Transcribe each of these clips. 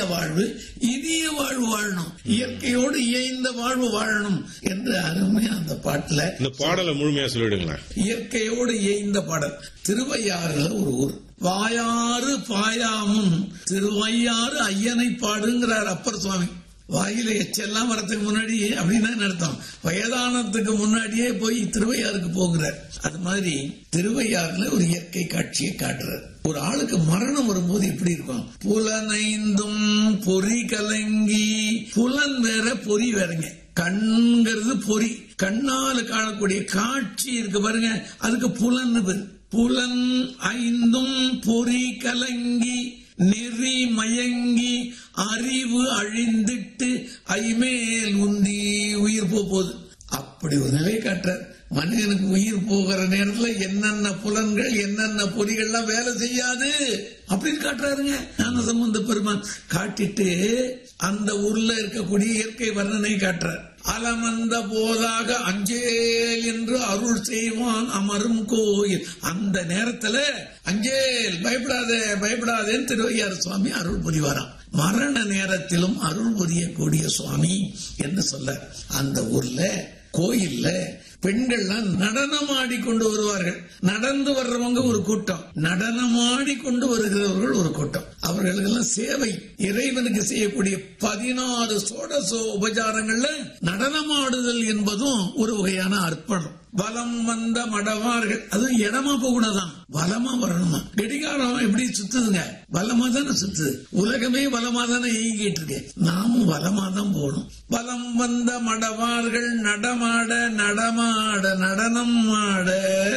வாழ்வு இனிய வாழ்வு வாழணும் இயற்கையோடு இயைந்த வாழ்வு வாழணும் என்று அருமையா அந்த பாட்டுல இந்த பாடலை முழுமையா சொல்லிடுங்களேன் இயற்கையோடு இயைந்த பாடல் திருவையாறுல ஒரு ஊர் வாயாறு பாயாமும் திருவையாறு ஐயனை பாடுங்கிறார் அப்பர் சுவாமி வாயில எச்செல்லாம் வரதுக்கு முன்னாடி அப்படின்னு அர்த்தம் வயதானத்துக்கு முன்னாடியே போய் திருவையாறுக்கு போகிறார் அது மாதிரி திருவையாறுல ஒரு இயற்கை காட்சியை காட்டுறார் ஒரு ஆளுக்கு மரணம் வரும்போது எப்படி இருக்கும் புலனைந்தும் பொறி கலங்கி புலன் வேற பொறி வேறங்க கண்ங்கிறது பொறி கண்ணால காணக்கூடிய காட்சி இருக்கு பாருங்க அதுக்கு புலன் பேரு புலன் ஐந்தும் பொறி கலங்கி நெறி மயங்கி அறிவு அழிந்திட்டு ஐமேல் உந்தி உயிர் போக போகுது அப்படி ஒரு நிலை காட்டுறார் மனிதனுக்கு உயிர் போகிற நேரத்துல என்னென்ன புலன்கள் என்னென்ன பொறிகள்லாம் வேலை செய்யாது அப்படின்னு காட்டுறாருங்க ஞான சம்பந்த பெருமான் காட்டிட்டு அந்த ஊர்ல இருக்கக்கூடிய இயற்கை வர்ணனை காட்டுறார் அலமந்த போதாக அஞ்சேல் என்று அருள் செய்வான் அமரும் கோயில் அந்த நேரத்துல அஞ்சேல் பயப்படாதே பயப்படாதேன்னு திருவையாறு சுவாமி அருள் புரிவாராம் மரண நேரத்திலும் அருள் புரியக்கூடிய சுவாமி என்று சொல்ல அந்த ஊர்ல கோயில்ல பெண்கள்லாம் நடனமாடி கொண்டு வருவார்கள் நடந்து வர்றவங்க ஒரு கூட்டம் நடனமாடி கொண்டு வருகிறவர்கள் ஒரு கூட்டம் அவர்களுக்கெல்லாம் சேவை இறைவனுக்கு செய்யக்கூடிய பதினாறு சோடசோ உபச்சாரங்கள்ல நடனமாடுதல் என்பதும் ஒரு வகையான அர்ப்பணம் பலம் வந்த மடவார்கள் அதுவும் இடமா போகக்கூடாதான் பலமா வரணுமா கடிகாரம் எப்படி சுத்துதுங்க பலமா தானே சுத்துது உலகமே பலமா தானே இயங்கிட்டு இருக்கு நாமும் பலமா தான் போகணும் பலம் வந்த மடவார்கள் நடமாட நடமாட நடனம் ஆட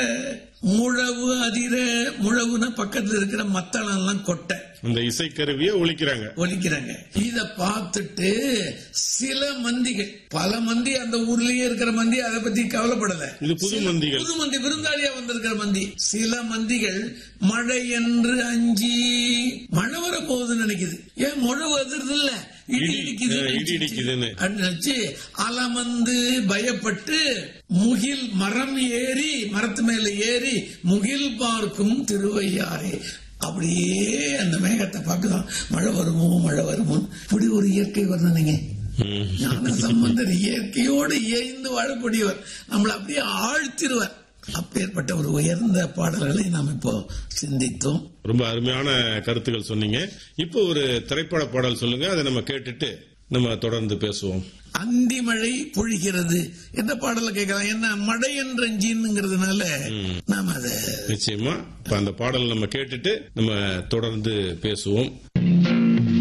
முழவு அதிர முழவுன பக்கத்துல இருக்கிற மத்தளம் எல்லாம் கொட்டை அந்த இசைக்கருவியை ஒழிக்கிறாங்க ஒலிக்கிறாங்க இத பார்த்துட்டு சில மந்திகள் பல மந்தி அந்த ஊர்லயே இருக்கிற மந்தி அதை பத்தி கவலைப்படல இது புது மந்திகள் புது மந்தி விருந்தாளியா வந்திருக்கிற மந்தி சில மந்திகள் மழை என்று அஞ்சி மழை வர போகுதுன்னு நினைக்குது ஏன் மழை வருது இல்ல இடி இடி, இடிக்குது அஹ், இடி இடிக்குதுன்னு. அப்படின்னு நினைச்சு அலமந்து பயப்பட்டு முகில் மரம் ஏறி மரத்து மேல ஏறி முகில் பார்க்கும் திருவையாரே அப்படியே அந்த மேகத்தை பார்க்குதான் மழை வருமோ மழை வருமோ இப்படி ஒரு இயற்கை வர்ணனைங்க ம். ஞான சம்பந்தர் இயற்கையோடு இயைந்து வாழக்கூடியவர் நம்மளை அப்படியே ஆழ்த்திடுவார் அப்பேற்பட்ட ஒரு உயர்ந்த பாடல்களை நாம் இப்போ சிந்தித்தோம் ரொம்ப அருமையான கருத்துக்கள் சொன்னீங்க இப்போ ஒரு திரைப்பட பாடல் சொல்லுங்க அதை நம்ம கேட்டுட்டு நம்ம தொடர்ந்து பேசுவோம் அந்தி மழை பொழிகிறது எந்த பாடல கேட்கலாம் என்ன மழை என்ற ஜீனுங்கிறதுனால நாம அதை நிச்சயமா இப்ப அந்த பாடல் நம்ம கேட்டுட்டு நம்ம தொடர்ந்து பேசுவோம்